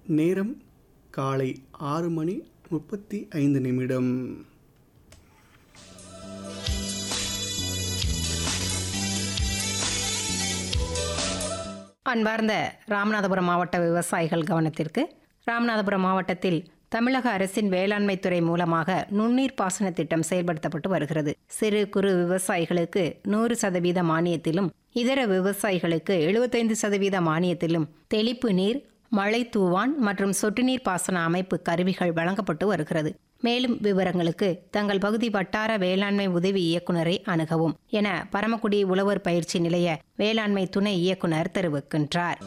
நேரம் காலை ஆறு மணி முப்பத்தி ஐந்து நிமிடம் அன்பார்ந்த ராமநாதபுரம் மாவட்ட விவசாயிகள் கவனத்திற்கு ராமநாதபுரம் மாவட்டத்தில் தமிழக அரசின் வேளாண்மை துறை மூலமாக நுண்ணீர் பாசன திட்டம் செயல்படுத்தப்பட்டு வருகிறது சிறு குறு விவசாயிகளுக்கு நூறு சதவீத மானியத்திலும் இதர விவசாயிகளுக்கு எழுபத்தைந்து சதவீத மானியத்திலும் தெளிப்பு நீர் மழை தூவான் மற்றும் சொட்டு நீர் பாசன அமைப்பு கருவிகள் வழங்கப்பட்டு வருகிறது மேலும் விவரங்களுக்கு தங்கள் பகுதி வட்டார வேளாண்மை உதவி இயக்குனரை அணுகவும் என பரமக்குடி உழவர் பயிற்சி நிலைய வேளாண்மை துணை இயக்குனர் தெரிவிக்கின்றார்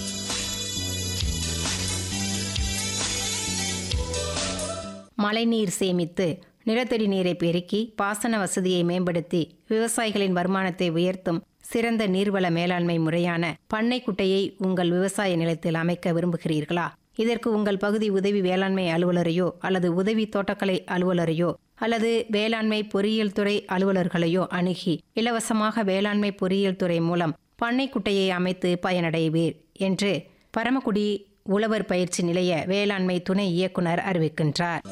மழைநீர் சேமித்து நிலத்தடி நீரை பெருக்கி பாசன வசதியை மேம்படுத்தி விவசாயிகளின் வருமானத்தை உயர்த்தும் சிறந்த நீர்வள மேலாண்மை முறையான பண்ணை குட்டையை உங்கள் விவசாய நிலத்தில் அமைக்க விரும்புகிறீர்களா இதற்கு உங்கள் பகுதி உதவி வேளாண்மை அலுவலரையோ அல்லது உதவி தோட்டக்கலை அலுவலரையோ அல்லது வேளாண்மை பொறியியல் துறை அலுவலர்களையோ அணுகி இலவசமாக வேளாண்மை பொறியியல் துறை மூலம் பண்ணை குட்டையை அமைத்து பயனடைவீர் என்று பரமக்குடி உழவர் பயிற்சி நிலைய வேளாண்மை துணை இயக்குனர் அறிவிக்கின்றார்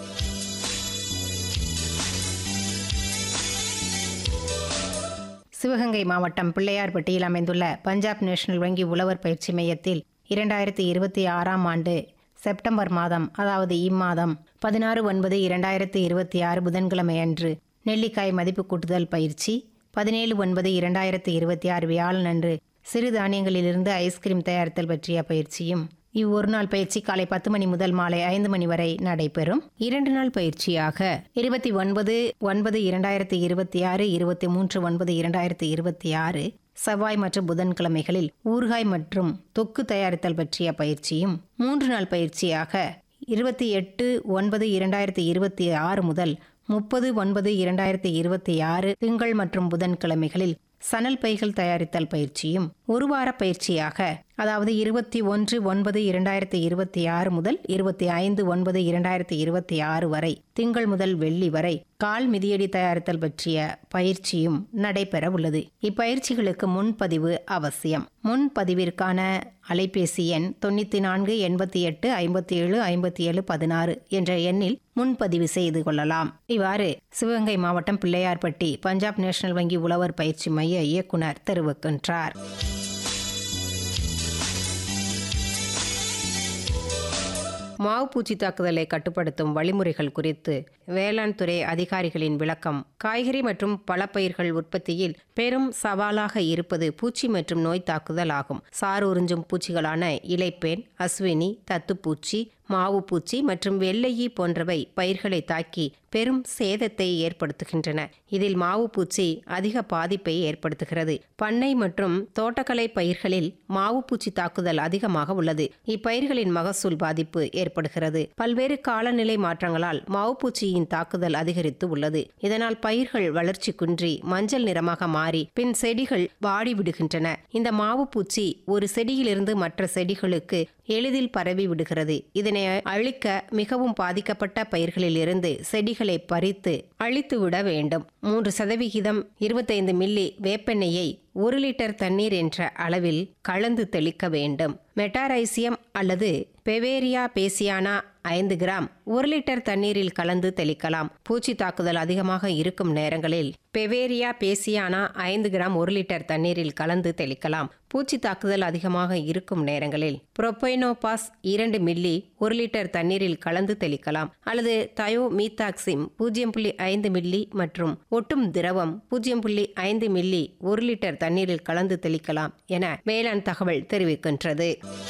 சிவகங்கை மாவட்டம் பிள்ளையார்பட்டியில் அமைந்துள்ள பஞ்சாப் நேஷனல் வங்கி உழவர் பயிற்சி மையத்தில் இரண்டாயிரத்தி இருபத்தி ஆறாம் ஆண்டு செப்டம்பர் மாதம் அதாவது இம்மாதம் பதினாறு ஒன்பது இரண்டாயிரத்தி இருபத்தி ஆறு புதன்கிழமை அன்று நெல்லிக்காய் மதிப்பு கூட்டுதல் பயிற்சி பதினேழு ஒன்பது இரண்டாயிரத்தி இருபத்தி ஆறு வியாழன் அன்று சிறு தானியங்களிலிருந்து ஐஸ்கிரீம் தயாரித்தல் பற்றிய பயிற்சியும் இவ்வொரு நாள் பயிற்சி காலை பத்து மணி முதல் மாலை ஐந்து மணி வரை நடைபெறும் இரண்டு நாள் பயிற்சியாக இருபத்தி ஒன்பது ஒன்பது இரண்டாயிரத்தி இருபத்தி ஆறு இருபத்தி மூன்று ஒன்பது இரண்டாயிரத்தி இருபத்தி ஆறு செவ்வாய் மற்றும் புதன்கிழமைகளில் ஊறுகாய் மற்றும் தொக்கு தயாரித்தல் பற்றிய பயிற்சியும் மூன்று நாள் பயிற்சியாக இருபத்தி எட்டு ஒன்பது இரண்டாயிரத்தி இருபத்தி ஆறு முதல் முப்பது ஒன்பது இரண்டாயிரத்தி இருபத்தி ஆறு திங்கள் மற்றும் புதன்கிழமைகளில் சணல் பைகள் தயாரித்தல் பயிற்சியும் ஒரு வார பயிற்சியாக அதாவது இருபத்தி ஒன்று ஒன்பது இரண்டாயிரத்தி இருபத்தி ஆறு முதல் இருபத்தி ஐந்து ஒன்பது இரண்டாயிரத்தி இருபத்தி ஆறு வரை திங்கள் முதல் வெள்ளி வரை கால் மிதியடி தயாரித்தல் பற்றிய பயிற்சியும் நடைபெற உள்ளது இப்பயிற்சிகளுக்கு முன்பதிவு அவசியம் முன்பதிவிற்கான அலைபேசி எண் தொண்ணூற்றி நான்கு எண்பத்தி எட்டு ஐம்பத்தி ஏழு ஐம்பத்தி ஏழு பதினாறு என்ற எண்ணில் முன்பதிவு செய்து கொள்ளலாம் இவ்வாறு சிவகங்கை மாவட்டம் பிள்ளையார்பட்டி பஞ்சாப் நேஷனல் வங்கி உழவர் பயிற்சி மைய இயக்குனர் தெரிவிக்கின்றார் மாவு பூச்சி தாக்குதலை கட்டுப்படுத்தும் வழிமுறைகள் குறித்து வேளாண் துறை அதிகாரிகளின் விளக்கம் காய்கறி மற்றும் பழப்பயிர்கள் உற்பத்தியில் பெரும் சவாலாக இருப்பது பூச்சி மற்றும் நோய் தாக்குதல் ஆகும் சார் உறிஞ்சும் பூச்சிகளான இலைப்பேன் அஸ்வினி தத்துப்பூச்சி மாவு பூச்சி மற்றும் வெள்ளையி போன்றவை பயிர்களை தாக்கி பெரும் சேதத்தை ஏற்படுத்துகின்றன இதில் மாவு பூச்சி அதிக பாதிப்பை ஏற்படுத்துகிறது பண்ணை மற்றும் தோட்டக்கலை பயிர்களில் மாவு பூச்சி தாக்குதல் அதிகமாக உள்ளது இப்பயிர்களின் மகசூல் பாதிப்பு ஏற்படுகிறது பல்வேறு காலநிலை மாற்றங்களால் மாவுப்பூச்சியின் தாக்குதல் அதிகரித்து உள்ளது இதனால் பயிர்கள் வளர்ச்சி குன்றி மஞ்சள் நிறமாக மாறி பின் செடிகள் வாடி விடுகின்றன இந்த மாவுப்பூச்சி ஒரு செடியிலிருந்து மற்ற செடிகளுக்கு எளிதில் பரவி விடுகிறது இதனை அழிக்க மிகவும் பாதிக்கப்பட்ட பயிர்களில் இருந்து செடிகளை பறித்து அழித்துவிட வேண்டும் மூன்று சதவிகிதம் இருபத்தைந்து மில்லி வேப்பெண்ணெயை ஒரு லிட்டர் தண்ணீர் என்ற அளவில் கலந்து தெளிக்க வேண்டும் மெட்டாரைசியம் அல்லது பெவேரியா பேசியானா ஐந்து கிராம் ஒரு லிட்டர் தண்ணீரில் கலந்து தெளிக்கலாம் பூச்சி தாக்குதல் அதிகமாக இருக்கும் நேரங்களில் பெவேரியா பேசியானா ஐந்து கிராம் ஒரு லிட்டர் தண்ணீரில் கலந்து தெளிக்கலாம் பூச்சி தாக்குதல் அதிகமாக இருக்கும் நேரங்களில் புரோபைனோபாஸ் இரண்டு மில்லி ஒரு லிட்டர் தண்ணீரில் கலந்து தெளிக்கலாம் அல்லது தயோ மீத்தாக்சிம் பூஜ்ஜியம் புள்ளி ஐந்து மில்லி மற்றும் ஒட்டும் திரவம் பூஜ்ஜியம் புள்ளி ஐந்து மில்லி ஒரு லிட்டர் தண்ணீரில் கலந்து தெளிக்கலாம் என வேளாண் தகவல் தெரிவிக்கின்றது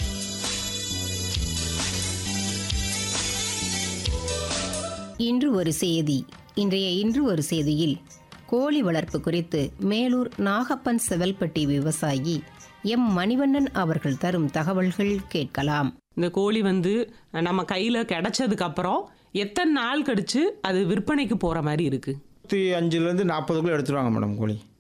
இன்று ஒரு செய்தி இன்றைய இன்று ஒரு செய்தியில் கோழி வளர்ப்பு குறித்து மேலூர் நாகப்பன் செவல்பட்டி விவசாயி எம் மணிவண்ணன் அவர்கள் தரும் தகவல்கள் கேட்கலாம் இந்த கோழி வந்து நம்ம கையில் கிடைச்சதுக்கு அப்புறம் எத்தனை நாள் கழிச்சு அது விற்பனைக்கு போகிற மாதிரி இருக்கு இருபத்தி அஞ்சுலேருந்து நாற்பதுக்குள்ளே எடுத்துருவாங்க மேடம் கோழி